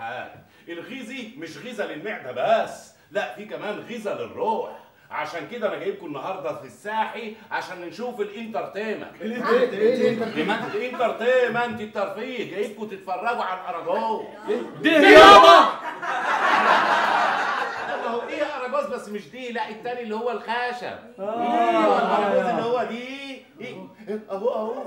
حال الغيزي مش غيزه للمعده بس لا في كمان غيزه للروح عشان كده انا جايبكم النهارده في الساحي عشان نشوف الانترتينمنت الانترتينمنت الترفيه جايبكم تتفرجوا على الاراجوز ده يابا ما هو ايه اراجوز بس مش دي لا التاني اللي هو الخشب ايوه الاراجوز اللي هو دي إيه؟ اهو اهو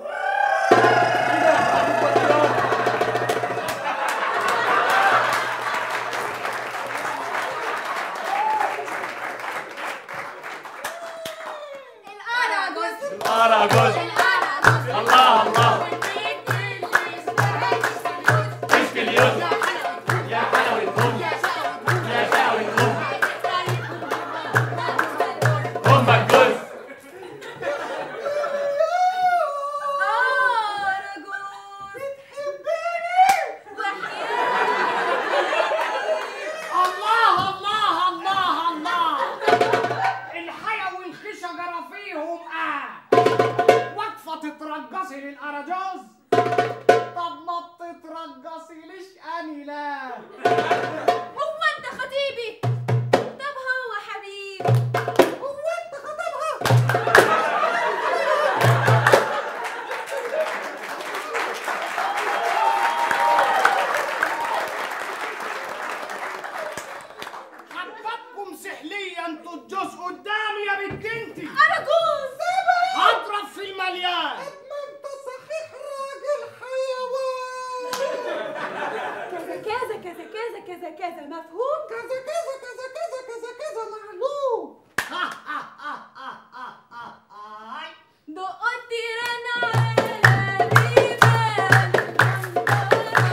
الأراجوز اراجوز الأراجوز الله الله والبيت اللي اسمها كشك اليوم يا حلاوة الأم يا شقوة يا شقوة الأم أراجوز أمك جوز الله الله الله الله الحياة والخشجرة فيهم اه واقفة تترجصي للأراجوز طب ما بتترجصي ليش أني لا هو انت خطيبي طب هو حبيبي هو أنت خطيبها حبابكم سحلية انتوا الجوز قدامي يا بنت انتي أراجوز هضرب في المليان كذا كذا كذا كذا كذا كذا مفهوم كذا كذا كذا كذا كذا كذا معلوم دقت رن على بيبان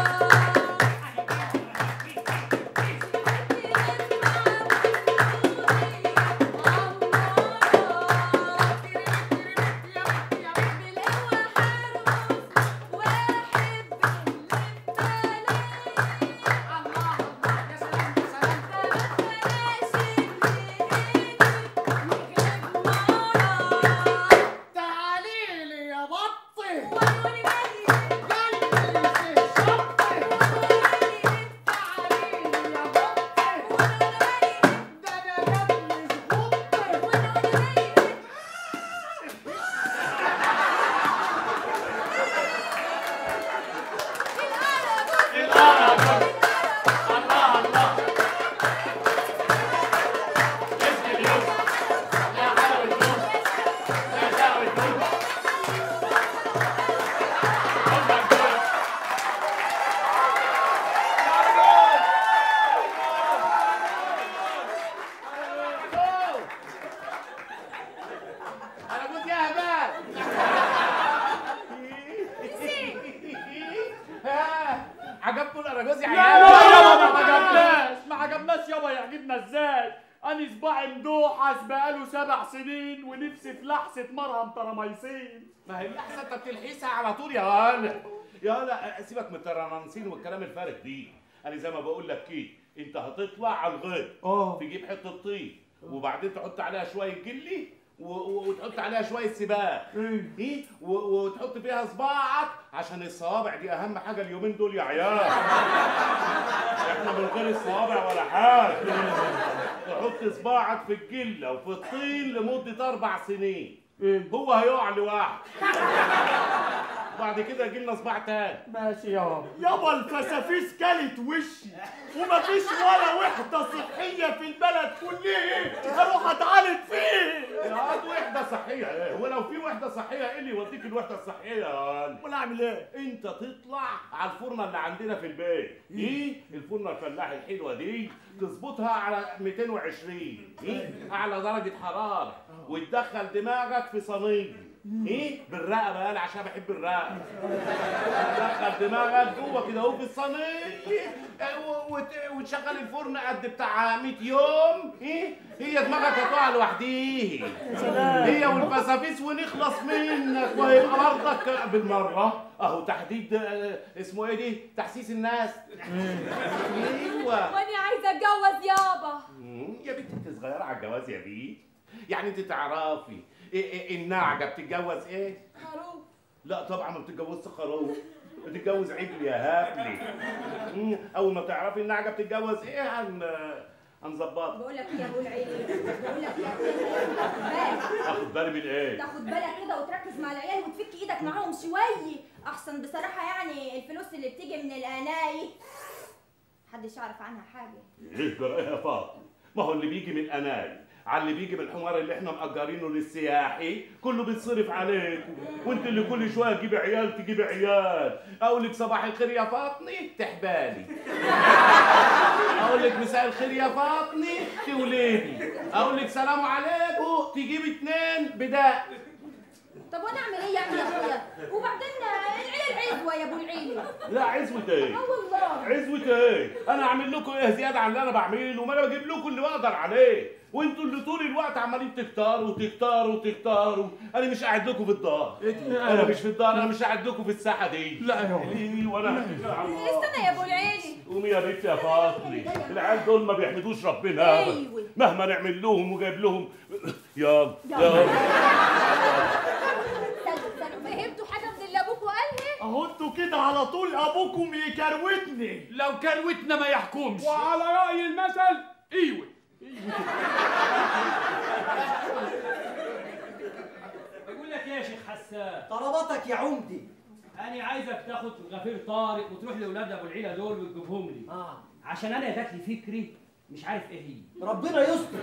تعالي لي يا بطي وقولي مالي قلبي في شطي تعالي لي يا بطي ده انا جنبي زغطي الأراجوز الله الله كشك اليوم يا حلاوة الأم يا شقوة الأم أمك جوز اراجوز يا هبال ها عجبكم الاراجوز يا لا عيال يابا ما عجبناش ما عجبناش يابا يعجبنا ازاي انا صباعي مدوحس بقاله سبع سنين ونفسي في لحسة مرهم طرميسين ما هي احسن انت بتلحسها على طول يا ولا يا ولا سيبك من الترانسين والكلام الفارغ دي انا زي ما بقول لك كده انت هتطلع على الغيط اه تجيب حته طين وبعدين تحط عليها شويه جلي و- و- وتحط عليها شويه سباق ايه ايه و- وتحط فيها صباعك عشان الصوابع دي اهم حاجه اليومين دول يا عيال احنا من غير الصوابع ولا حاجه تحط صباعك في الجله وفي الطين لمده اربع سنين ايه هو هيقع لوحده بعد كده يجي لنا صباع تاني ماشي يابا يابا الفسافيس كلت وشي ومفيش ولا وحدة صحية في البلد كلها هروح اتعالج فيه يا واد وحده صحيه ايه هو لو في وحده صحيه ايه اللي يوديك الوحده الصحيه يا واد ولا اعمل ايه انت تطلع على الفرنه اللي عندنا في البيت ايه الفرنه الفلاح الحلوه دي تظبطها على 220 ايه اعلى درجه حراره وتدخل دماغك في صينيه ايه بالرقبه قال عشان بحب الرقبه تدخل دماغك جوه كده اهو في الصينيه اه، و- وت- وتشغل الفرن قد بتاع 100 يوم ايه هي دماغك هتقع لوحديها هي والفسافيس ونخلص منك وهيبقى برضك بالمره اهو تحديد اه، اسمه ايه دي تحسيس الناس ايوه وانا عايزه اتجوز يابا مم، يا بنتي انت صغيره على الجواز يا بيه يعني انت تعرفي إيه إيه النعجه بتتجوز ايه خروف لا طبعا ما بتتجوزش خروف تتجوز عجل يا هبلي مم، اول ما تعرفي النعجه بتتجوز ايه هن هنظبطها بقول لك ايه يا ابو العيلة بقول لك ايه تاخد بالك اخد بالي من ايه تاخد بالك كده وتركز مع العيال وتفك ايدك معاهم شويه احسن بصراحه يعني الفلوس اللي بتيجي من الاناي محدش يعرف عنها حاجه ايه جرى إيه يا فاطمه ما هو اللي بيجي من اناي على اللي بيجي من الحمار اللي احنا مأجرينه للسياحي كله بيتصرف عليكم وانت اللي كل شويه تجيبي عيال تجيبي عيال اقول لك صباح الخير يا فاطمه تحبالي اقول لك مساء الخير يا فاطمه تولدي اقول لك سلام عليكم تجيبي اتنين بداء طب وانا اعمل ايه يعني يا اخويا وبعدين العيله العزوه يا ابو العيله لا عزوة ايه اه والله عزوة ايه؟ أنا أعمل لكم إيه زيادة عن اللي أنا بعمله؟ ما أنا بجيب لكم اللي بقدر عليه، وأنتوا اللي طول الوقت عمالين تكتروا تكتروا تكتروا، أنا مش قاعد لكم في الدار، أنا مش في الدار، أنا مش قاعد لكم في الساحة دي. لا يا إيه وأنا هتكل على الله. استنى يا ابو العيله قومي يا بنتي يا فاطمة، العيال دول ما بيحمدوش ربنا أبدا. أيوة. مهما نعمل لهم وجايب لهم يلا يلا استنوا استنوا فهمتوا حاجه من اللي ابوكوا قالها اهو انتوا كده على طول ابوكم يكروتني لو كروتنا ما يحكمش وعلى رأي المثل ايوه بقول لك ايه يا شيخ حسان طلباتك يا عمدي انا عايزك تاخد غفير طارق وتروح لاولاد ابو العيله دول وتجيبهم لي آه. عشان انا جات لي فكري مش عارف ايه هي ربنا يستر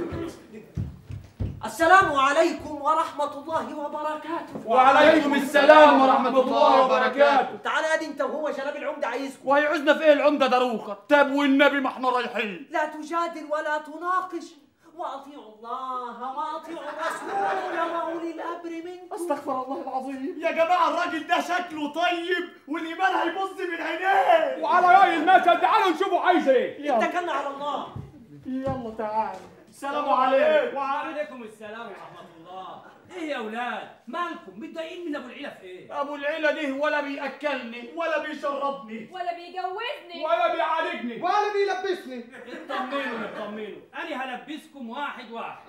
السلام عليكم ورحمة الله وبركاته وعليكم السلام ورحمة الله وبركاته تعال ادي انت وهو جناب العمدة عايزكم وهيعوزنا في ايه العمدة دروخة طب والنبي ما احنا رايحين لا تجادل ولا تناقش واطيعوا الله واطيعوا الرسول واولي الامر منكم استغفر الله العظيم يا جماعه الراجل ده شكله طيب والايمان هيبص من عينيه وعلى رأي المثل تعالوا نشوفوا عايز ايه اتكلنا على الله يلا تعال السلام عليكم وعليكم السلام ورحمه الله ايه يا اولاد مالكم متضايقين من ابو العيله في ايه ابو العيلة ده ولا بياكلني ولا بيشربني ولا بيجوزني ولا بيعالجني ولا بيلبسني اطمنوا اطمنوا انا هلبسكم واحد واحد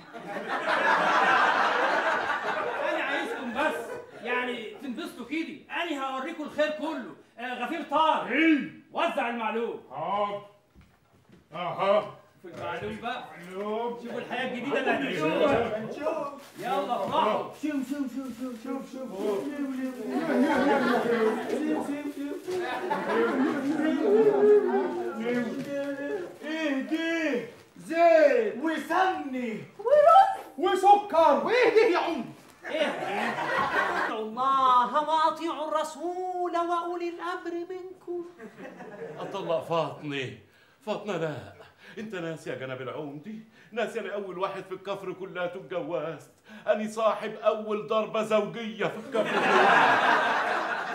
انا عايزكم بس يعني تنبسطوا كده انا هوريكم الخير كله آه غفير طارق وزع المعلوم حاضر أها في المعلوم بقى شوفوا الحياه الجديده اللي هتعيشوها يلا افرحوا شوف شوف شوف شوف شوف شوف ايه دي زيت وسمني وسكر وايه ده يا عم ايه اطيعوا الله واطيعوا الرسول واولي الامر منكم اطلق فاطمه فاطمه لا انت ناسي يا جناب العمدي ناسي انا اول واحد في الكفر كلها اتجوزت اني صاحب اول ضربه زوجيه في الكفر كله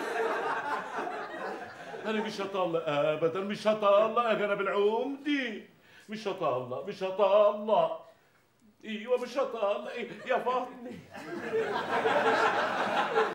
انا مش هطلق ابدا مش هطلق يا جناب العمدي مش هطلق مش هطلق ايوه مش هطلق إيه يا فاطمه